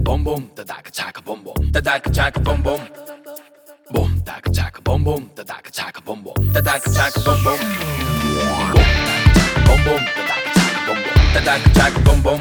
boom boom, da da ka chaka boom boom, da da ka chaka boom boom. Boom, da ka chaka boom boom, da da ka chaka boom boom, da da ka chaka boom boom. Boom, boom, da da ka chaka boom boom, da da ka chaka boom boom.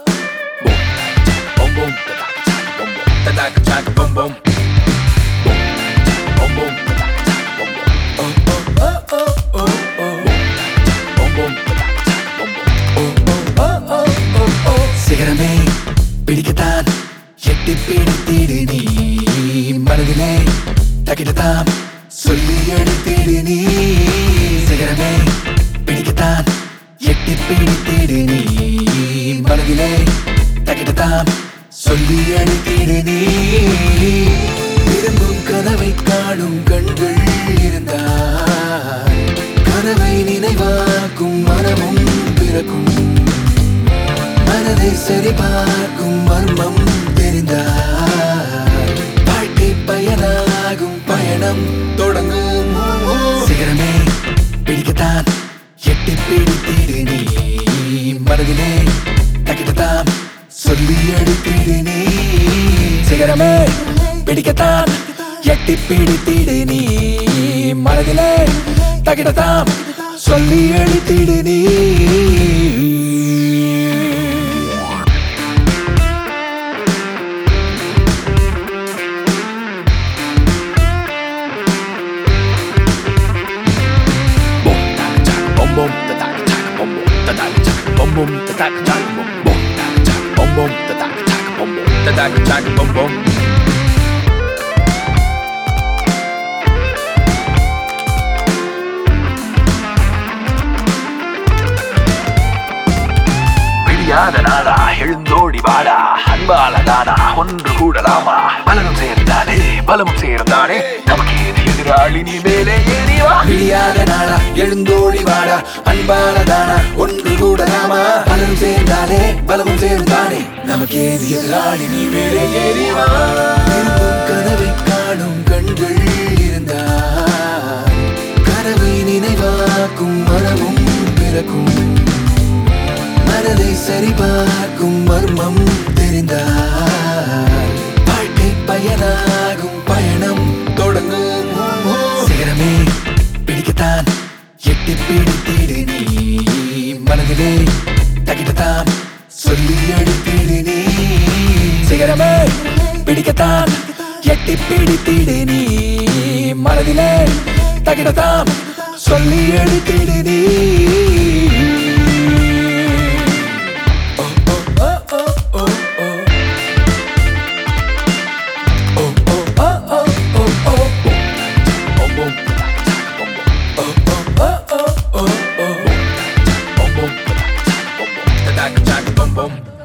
Boom, boom, da da ka chaka boom boom, da da ka chaka boom boom. Boom, boom, da da ka chaka boom boom. Oh oh oh oh oh oh. Boom, boom, da da ka chaka boom boom. Oh oh oh oh oh. சிகரமே பிடிக்கத்தான் எட்டி பிடித்திடு நீ மனதிலே தகிடத்தாம் சொல்லி எடுத்திடு நீ சிகரமே பிடிக்கத்தான் எட்டி பிடித்திடு நீ மனதிலே தகிடத்தாம் சொல்லி எடுத்திடு நீ விரும்பும் கனவை காணும் கண்கள் இருந்தால் கனவை நினைவாக்கும் மனமும் பிறக்கும் மனதை சரி பார்க்கும் மர்மம் தெரிந்தால் வாழ்க்கை பயனாகும் பயணம் தொடங்கும் சிகரமே பிடிக்கத்தான் எட்டி பிடித்திடு நீ மனதிலே தகிடத்தான் சொல்லி எடுத்திடு நீ சிகரமே பிடிக்கத்தான் எட்டி பிடித்திடு நீ மனதிலே தகிடத்தான் சொல்லி எடுத்திடு நீ Boom, da ka chaka boom boom, da da ka chaka boom boom, da da ka chaka boom boom, da da ka chaka boom boom, da ka chaka boom boom, da da ka chaka boom boom, da da ka chaka boom boom. விடியாத நாளா எழுந்தோடி வாடா அன்பால தானா ஒன்று கூடலாமா பலனும் சேர்ந்தாலே பலமும் சேர்ந்தானே நமக்கு ஏது எதிராளி நீ மேலே ஏறி வா விடியாத நாளா எழுந்தோடி வாடா அன்பான தானா ஒன்று கூடலாமா பலரும் சேர்ந்தாலே பலமும் சேர்ந்தானே நமக்கு ஏது எதிராளி நீ மேலே ஏறி வா விரும்பும் கனவை காணும் கண்கள் இருந்தால் கனவை நினைவாக்கும் மனமும் பிறக்கும் மனதை சரிபார்க்கும் மர்மம் தெரிந்தால் வாழ்க்கை பயனாகும் பயணம் தொடங்கும் சிகரமே பிடிக்கத்தான் எட்டி பிடித்திடு நீ மனதிலே தகிடத்தான் சொல்லி அடித்திடு நீ சிகரமே பிடிக்கத்தான் எட்டி பிடித்திடு நீ மனதிலே தகிடத்தான் சொல்லி அடித்திடு நீ Boom boom, da da ka chaka boom boom. Boom boom, da da ka chaka boom boom, da da ka chaka boom boom.